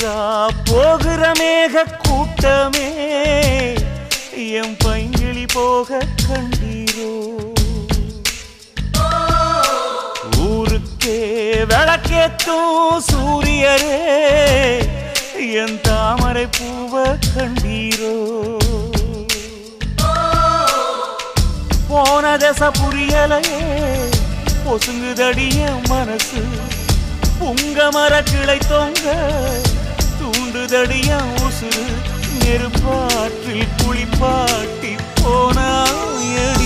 ஊரா போகிற மேக கூட்டமே எம் பைங்கிளி போக கண்டீரோ ஊருக்கே விளக்கேத்தும் சூரியரே என் தாமரை பூவ கண்டீரோ போன தச புரியலையே பொசுங்குதடிய மனசு புங்க மர கிளை தொங்க தூண்டுதடிய உசுறு நெருப்பாற்றில் குளிப்பாட்டி போனாயடி